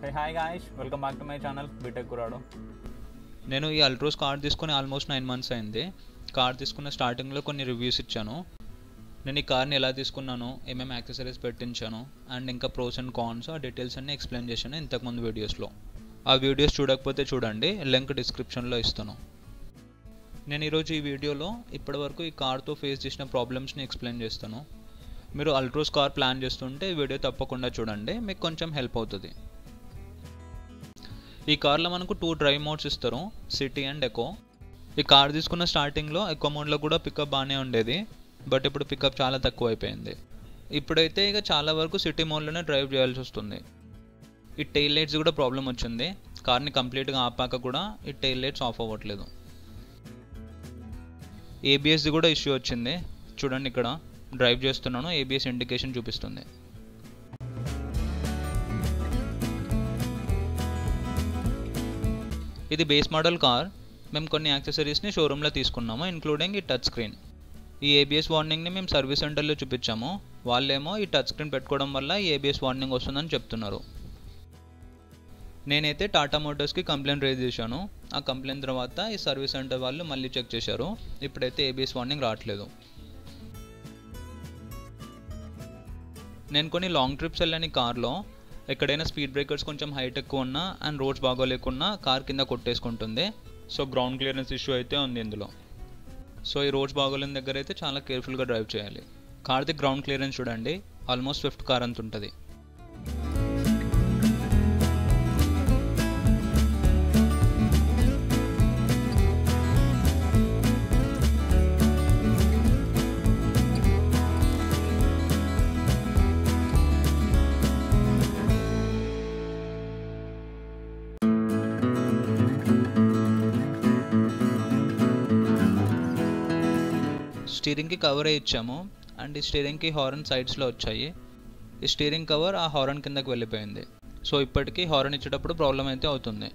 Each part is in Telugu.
hey hi guys welcome back to my channel BTech కురాడు నేను ఈ అల్ట్రోస్ కార్ తీసుకొని ఆల్మోస్ట్ నైన్ మంత్స్ అయింది కార్ తీసుకున్న స్టార్టింగ్లో కొన్ని రివ్యూస్ ఇచ్చాను నేను ఈ కార్ని ఎలా తీసుకున్నాను ఏమేమి యాక్సెసరీస్ పెట్టించాను అండ్ ఇంకా ప్రోస్ అండ్ కాన్స్ ఆ డీటెయిల్స్ అన్నీ ఎక్స్ప్లెయిన్ చేశాను ఇంతకుముందు వీడియోస్లో ఆ వీడియోస్ చూడకపోతే చూడండి లింక్ డిస్క్రిప్షన్లో ఇస్తాను నేను ఈరోజు ఈ వీడియోలో ఇప్పటివరకు ఈ కార్తో ఫేస్ చేసిన ప్రాబ్లమ్స్ని ఎక్స్ప్లెయిన్ చేస్తాను మీరు అల్ట్రోస్ కార్ ప్లాన్ చేస్తుంటే ఈ వీడియో తప్పకుండా చూడండి మీకు కొంచెం హెల్ప్ అవుతుంది ఈ కార్లో మనకు టూ డ్రైవ్ మోడ్స్ ఇస్తారు సిటీ అండ్ ఎకో ఈ కార్ తీసుకున్న స్టార్టింగ్లో ఎకో మోడ్లో కూడా పికప్ బాగానే ఉండేది బట్ ఇప్పుడు పికప్ చాలా తక్కువ అయిపోయింది ఇప్పుడైతే ఇక చాలా వరకు సిటీ మోడ్లోనే డ్రైవ్ చేయాల్సి వస్తుంది ఈ టైల్ లైట్స్ కూడా ప్రాబ్లం వచ్చింది కార్ని కంప్లీట్గా ఆపాక కూడా ఈ టైల్ లైట్స్ ఆఫ్ అవ్వట్లేదు ఏబిఎస్ది కూడా ఇష్యూ వచ్చింది చూడండి ఇక్కడ డ్రైవ్ చేస్తున్నాను ఏబిఎస్ ఇండికేషన్ చూపిస్తుంది ఇది బేస్ మోడల్ కార్ మేము కొన్ని యాక్సెసరీస్ని షోరూంలో తీసుకున్నాము ఇంక్లూడింగ్ ఈ టచ్ స్క్రీన్ ఈ ఏబిఎస్ వార్నింగ్ని మేము సర్వీస్ సెంటర్లో చూపించాము వాళ్ళేమో ఈ టచ్ స్క్రీన్ పెట్టుకోవడం వల్ల ఈ ఏబిఎస్ వార్నింగ్ వస్తుందని చెప్తున్నారు నేనైతే టాటా మోటార్స్కి కంప్లైంట్ రేజ్ చేశాను ఆ కంప్లైంట్ తర్వాత ఈ సర్వీస్ సెంటర్ వాళ్ళు మళ్ళీ చెక్ చేశారు ఇప్పుడైతే ఏబిఎస్ వార్నింగ్ రావట్లేదు నేను కొన్ని లాంగ్ ట్రిప్స్ వెళ్ళాను ఈ కార్లో ఎక్కడైనా స్పీడ్ బ్రేకర్స్ కొంచెం హైట్ ఎక్కువ ఉన్నా అండ్ రోడ్స్ బాగోలేకున్నా కార్ కింద కొట్టేసుకుంటుంది సో గ్రౌండ్ క్లియరెన్స్ ఇష్యూ అయితే ఉంది ఇందులో సో ఈ రోడ్స్ బాగోలేని దగ్గర అయితే చాలా కేర్ఫుల్గా డ్రైవ్ చేయాలి కార్ది గ్రౌండ్ క్లియరెన్స్ చూడండి ఆల్మోస్ట్ ఫిఫ్త్ కార్ అంత ఉంటుంది స్టీరింగ్కి కవరే ఇచ్చాము అండ్ ఈ స్టీరింగ్కి హార్న్ సైడ్స్లో వచ్చాయి ఈ స్టీరింగ్ కవర్ ఆ హార్న్ కిందకి వెళ్ళిపోయింది సో ఇప్పటికీ హార్న్ ఇచ్చేటప్పుడు ప్రాబ్లం అయితే అవుతుంది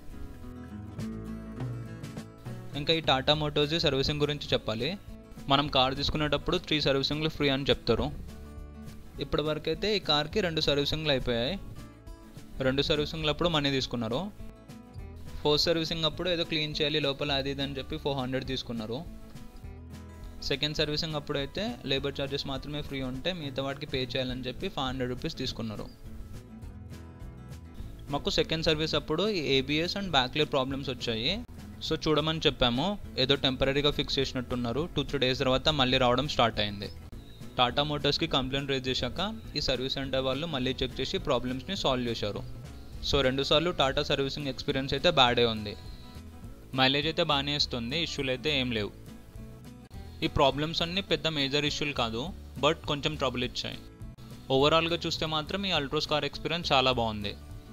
ఇంకా ఈ టాటా మోటార్స్ సర్వీసింగ్ గురించి చెప్పాలి మనం కార్ తీసుకునేటప్పుడు త్రీ సర్వీసింగ్లు ఫ్రీ అని చెప్తారు ఇప్పటి వరకు అయితే ఈ కార్కి రెండు సర్వీసింగ్లు అయిపోయాయి రెండు సర్వీసింగ్లు అప్పుడు మనీ తీసుకున్నారు ఫోర్త్ సర్వీసింగ్ అప్పుడు ఏదో క్లీన్ చేయాలి లోపల అది ఇది అని చెప్పి ఫోర్ హండ్రెడ్ తీసుకున్నారు సెకండ్ సర్వీసింగ్ అప్పుడు అయితే లేబర్ ఛార్జెస్ మాత్రమే ఫ్రీ ఉంటే మిగతా వాటికి పే చేయాలని చెప్పి ఫైవ్ హండ్రెడ్ రూపీస్ తీసుకున్నారు మాకు సెకండ్ సర్వీస్ అప్పుడు ఏబిఎస్ అండ్ బ్యాక్లేర్ ప్రాబ్లమ్స్ వచ్చాయి సో చూడమని చెప్పాము ఏదో టెంపరీగా ఫిక్స్ చేసినట్టున్నారు టూ త్రీ డేస్ తర్వాత మళ్ళీ రావడం స్టార్ట్ అయింది టాటా మోటార్స్కి కంప్లైంట్ రేజ్ చేశాక ఈ సర్వీస్ సెంటర్ వాళ్ళు మళ్ళీ చెక్ చేసి ప్రాబ్లమ్స్ని సాల్వ్ చేశారు సో రెండుసార్లు టాటా సర్వీసింగ్ ఎక్స్పీరియన్స్ అయితే బ్యాడే ఉంది మైలేజ్ అయితే బాగానే ఇస్తుంది ఇష్యూలు అయితే ఏం లేవు ఈ ప్రాబ్లమ్స్ అన్నీ పెద్ద మేజర్ ఇష్యూలు కాదు బట్ కొంచెం ట్రబుల్ ఇచ్చాయి ఓవరాల్గా చూస్తే మాత్రం ఈ అల్ట్రోస్ కార్ ఎక్స్పీరియన్స్ చాలా బాగుంది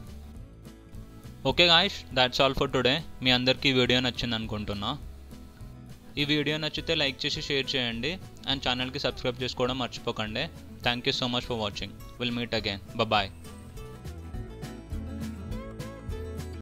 okay guys that's all for today మీ అందరికీ ఈ వీడియో నచ్చింది అనుకుంటున్నా ఈ వీడియో నచ్చితే లైక్ చేసి షేర్ చేయండి అండ్ ఛానల్కి సబ్స్క్రైబ్ చేసుకోవడం మర్చిపోకండి thank you so much for watching will meet again bye